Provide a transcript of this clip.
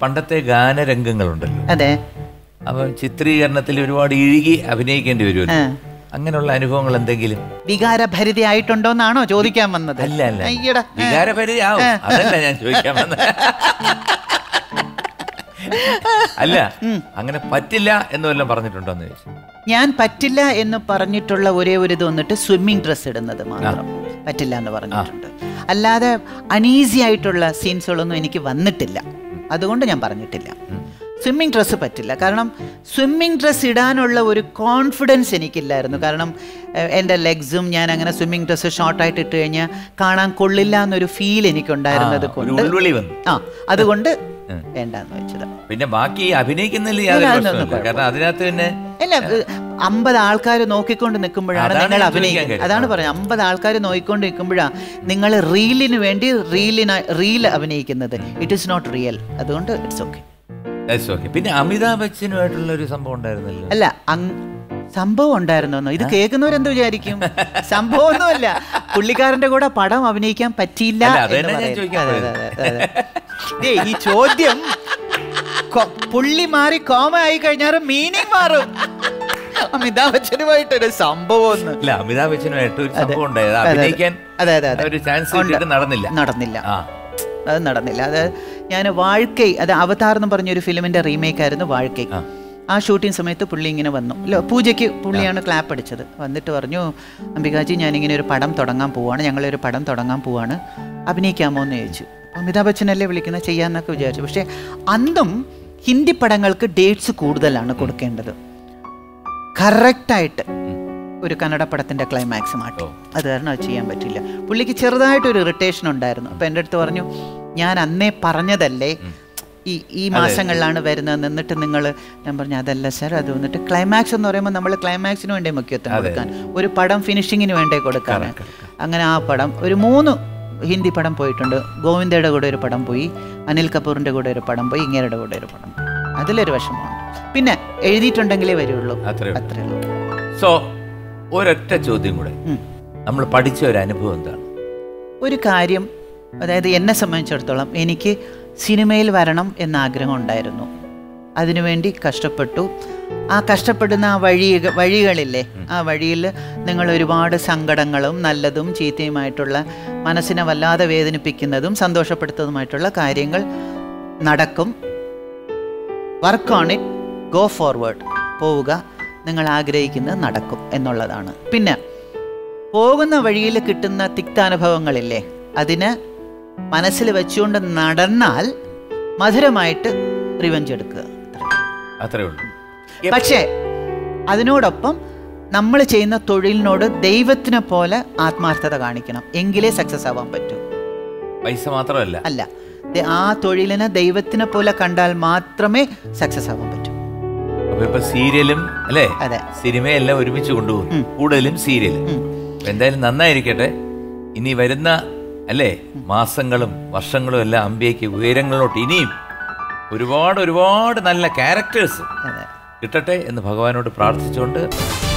പണ്ടത്തെ ഗാനരംഗങ്ങളുണ്ടല്ലോ അതെ അപ്പൊ ചിത്രീകരണത്തിൽ ഒരുപാട് ഇഴുകി അഭിനയിക്കേണ്ടി വരുമല്ലോ ആ. അങ്ങനെയുള്ള അനുഭവങ്ങൾ എന്തെങ്കിലും വികാരഭരിതയായിട്ടുണ്ടോന്നാണോ ചോദിക്കാൻ വന്നത് അല്ല അല്ല അയ്യടാ വികാരപരി ആവും അതല്ല ഞാൻ ചോദിക്കാൻ വന്നത് അല്ല അങ്ങനെ പറ്റില്ല എന്ന് വല്ലതും പറഞ്ഞിട്ടുണ്ടോ എന്ന് ചോദിച്ചു ഞാൻ പറ്റില്ല എന്ന് പറഞ്ഞിട്ടുള്ള ഒരേ ഒരു ഇത് വന്നിട്ട് സ്വിമ്മിങ് ഡ്രസ് ഇടുന്നത് മാത്രം പറ്റില്ല എന്ന് പറഞ്ഞിട്ടുണ്ട് അല്ലാതെ അണീസി ആയിട്ടുള്ള സീൻസുകളൊന്നും എനിക്ക് വന്നിട്ടില്ല അതുകൊണ്ട് ഞാൻ പറഞ്ഞിട്ടില്ല സ്വിമ്മിങ് ഡ്രസ്സ് പറ്റില്ല കാരണം സ്വിമ്മിങ് ഡ്രസ്സ് ഇടാനുള്ള ഒരു കോൺഫിഡൻസ് എനിക്കില്ലായിരുന്നു കാരണം ഏഹ്, എൻ്റെ ലെഗ്സും ഞാൻ അങ്ങനെ സ്വിമ്മിങ് ഡ്രസ്സ് ഷോർട്ടായിട്ട് ഇട്ട് കഴിഞ്ഞാൽ കാണാൻ കൊള്ളില്ല എന്നൊരു ഫീൽ എനിക്കുണ്ടായിരുന്നത് ആ, ഒരു കൊണ്ട് ഉൾവിളി വന്നു ആ അതുകൊണ്ട് വേണ്ടാന്ന് വെച്ചത് പിന്നെ ബാക്കി അഭിനയിക്കുന്നതിൽ യാതൊരു അതൊന്നും പ്രശ്നമില്ല കാരണം അതിനകത്ത് പിന്നെ അല്ല അമ്പത് ആൾക്കാർ നോക്കിക്കൊണ്ട് നിൽക്കുമ്പോഴാണ് അതാണ് നിങ്ങൾ ഞാൻ അഭിനയിക്കുന്നത് ചോദിക്കാൻ അതാണ് പറയുന്നത് അമ്പത് ആൾക്കാർ നോക്കിക്കൊണ്ട് നിൽക്കുമ്പോഴാണ് നിങ്ങൾ റീലിന് വേണ്ടി റീലിന് റീൽ അഭിനയിക്കുന്നത് ഇറ്റ് ഈസ് നോട്ട് റിയൽ അതുകൊണ്ട് ഇറ്റ്സ് ഓക്കെ That's okay. പിന്നെ അമിതാഭ് ബച്ചനുമായിട്ടുള്ള ഒരു സംഭവം ഉണ്ടായിരുന്നല്ലോ അല്ല അങ് സംഭവം ഉണ്ടായിരുന്നോ ഇത് കേൾക്കുന്നവരെന്ത് വിചാരിക്കും സംഭവമൊന്നുമല്ല പുള്ളിക്കാരന്റെ കൂടെ പടം അഭിനയിക്കാൻ പറ്റിയില്ല അല്ല, അത് എന്ന് തന്നെ ഞാൻ പറയുന്നു. ചോദിക്കാൻ അതെ, അതെ, അതെ, അതെ. ദേ, ഈ ചോദ്യം കൊ- പുള്ളി മാറി കോമ ആയി കഴിഞ്ഞാൽ മീനിങ് മാറും അമിതാഭ് ബച്ചനുമായിട്ടൊരു സംഭവം ഒന്ന് അല്ല അമിതാഭ് ബച്ചനുമായിട്ട് ഒരു സംഭവം ഉണ്ടായത് അതെ, അതെ. അഭിനയിക്കാൻ അതെ, അതെ, അതെ. ഒരു ചാൻസ് ഉണ്ട്. കിട്ടിയിട്ട് നടന്നില്ല നടന്നില്ല ആ അത് നടന്നില്ല അത് ഞാൻ വാഴ്ക്കൈ അത് അവതാർ എന്ന് പറഞ്ഞൊരു ഫിലിമിന്റെ റീമേക്ക് ആയിരുന്നു വാഴ്ക്കൈ ആ. ആ ഷൂട്ടിംഗ് സമയത്ത് പുള്ളി ഇങ്ങനെ വന്നു ഇല്ല പൂജയ്ക്ക് പുള്ളിയാണ് ക്ലാപ്പ് അടിച്ചത് വന്നിട്ട് പറഞ്ഞു അംബികാജി ഞാനിങ്ങനെ ഒരു പടം തുടങ്ങാൻ പോവാണ് ഞങ്ങളൊരു പടം തുടങ്ങാൻ പോവാണ് അഭിനയിക്കാമോ എന്ന് ചോദിച്ചു അപ്പോൾ അമിതാഭ് ബച്ചനല്ലേ വിളിക്കുന്നത് ചെയ്യാന്നൊക്കെ വിചാരിച്ചു പക്ഷേ അന്നും ഹിന്ദി പടങ്ങൾക്ക് ഡേറ്റ്സ് കൂടുതലാണ് കൊടുക്കേണ്ടത് കറക്റ്റായിട്ട് ഒരു കന്നഡ പടത്തിന്റെ ക്ലൈമാക്സ് മാറ്റി അത് കാരണം അത് ചെയ്യാൻ പറ്റില്ല പുള്ളിക്ക് ചെറുതായിട്ടൊരു ഇറിറ്റേഷൻ ഉണ്ടായിരുന്നു അപ്പൊ എൻ്റെ അടുത്ത് പറഞ്ഞു ഞാൻ അന്നേ പറഞ്ഞതല്ലേ ഈ ഈ മാസങ്ങളിലാണ് വരുന്നത് എന്നിട്ട് നിങ്ങൾ ഞാൻ പറഞ്ഞു അതല്ല സാർ അത് വന്നിട്ട് ക്ലൈമാക്സ് എന്ന് പറയുമ്പോൾ നമ്മൾ ക്ലൈമാക്സിന് വേണ്ടേ മുഖ്യത്വം കൊടുക്കാൻ ഒരു പടം ഫിനിഷിങ്ങിന് വേണ്ടേ കൊടുക്കാൻ അങ്ങനെ ആ പടം ഒരു മൂന്ന് ഹിന്ദി പടം പോയിട്ടുണ്ട് ഗോവിന്ദയുടെ കൂടെ ഒരു പടം പോയി അനിൽ കപൂറിന്റെ കൂടെ ഒരു പടം പോയി ഇങ്ങേരുടെ കൂടെ ഒരു പടം പോയി അതിലൊരു വിഷമമാണ് പിന്നെ എഴുതിയിട്ടുണ്ടെങ്കിലേ വരുള്ളൂ അത്രേ ഉള്ളൂ. അത്രേ ഉള്ളൂ സോ ഒരൊറ്റ ചോദ്യം കൂടെ ഉം. നമ്മൾ പഠിച്ച ഒരു അനുഭവം എന്താണ് ഒരു കാര്യം അതായത് എന്നെ സംബന്ധിച്ചിടത്തോളം എനിക്ക് സിനിമയിൽ വരണം എന്ന ആഗ്രഹം ഉണ്ടായിരുന്നു അതിനുവേണ്ടി കഷ്ടപ്പെട്ടു ആ കഷ്ടപ്പെടുന്ന ആ വഴി വഴികളില്ലേ ആ വഴിയിൽ നിങ്ങൾ ഒരുപാട് സങ്കടങ്ങളും നല്ലതും ചീത്തയുമായിട്ടുള്ള മനസ്സിനെ വല്ലാതെ വേദനിപ്പിക്കുന്നതും സന്തോഷപ്പെടുത്തുന്നതുമായിട്ടുള്ള കാര്യങ്ങൾ നടക്കും work on it go forward പോവുക നിങ്ങൾ ആഗ്രഹിക്കുന്നത് നടക്കും എന്നുള്ളതാണ് പിന്നെ പോകുന്ന വഴിയിൽ കിട്ടുന്ന തിക്താനുഭവങ്ങളില്ലേ അതിന് മനസ്സിൽ വെച്ചുകൊണ്ട് നടന്നാൽ മധുരമായിട്ട് റിവഞ്ച് എടുക്കുക അത്രേ ഉള്ളൂ പക്ഷേ അതിനോടൊപ്പം നമ്മൾ ചെയ്യുന്ന തൊഴിലിനോട് ദൈവത്തിനെ പോലെ ആത്മാർത്ഥത കാണിക്കണം എങ്കിലേ സക്സസ് ആവാൻ പറ്റൂ പൈസ മാത്രമല്ല അല്ല ദ- ആ തൊഴിലിനെ ദൈവത്തിനെ പോലെ കണ്ടാൽ മാത്രമേ സക്സസ് ആവാൻ പറ്റൂ അപ്പൊ ഇപ്പൊ സീരിയലും അല്ലേ അതെ സിനിമയെല്ലാം ഒരുമിച്ച് കൊണ്ടുപോകും ഉം. കൂടുതലും സീരിയൽ ഉം. അപ്പൊ എന്തായാലും നന്നായിരിക്കട്ടെ ഇനി വരുന്ന അല്ലേ മാസങ്ങളും വർഷങ്ങളും എല്ലാം അമ്പിയയ്ക്ക് ഉയരങ്ങളിലോട്ട് ഇനിയും ഒരുപാട് ഒരുപാട് നല്ല ക്യാരക്ടേഴ്സ് അതെ കിട്ടട്ടെ എന്ന് ഭഗവാനോട് പ്രാർത്ഥിച്ചുകൊണ്ട്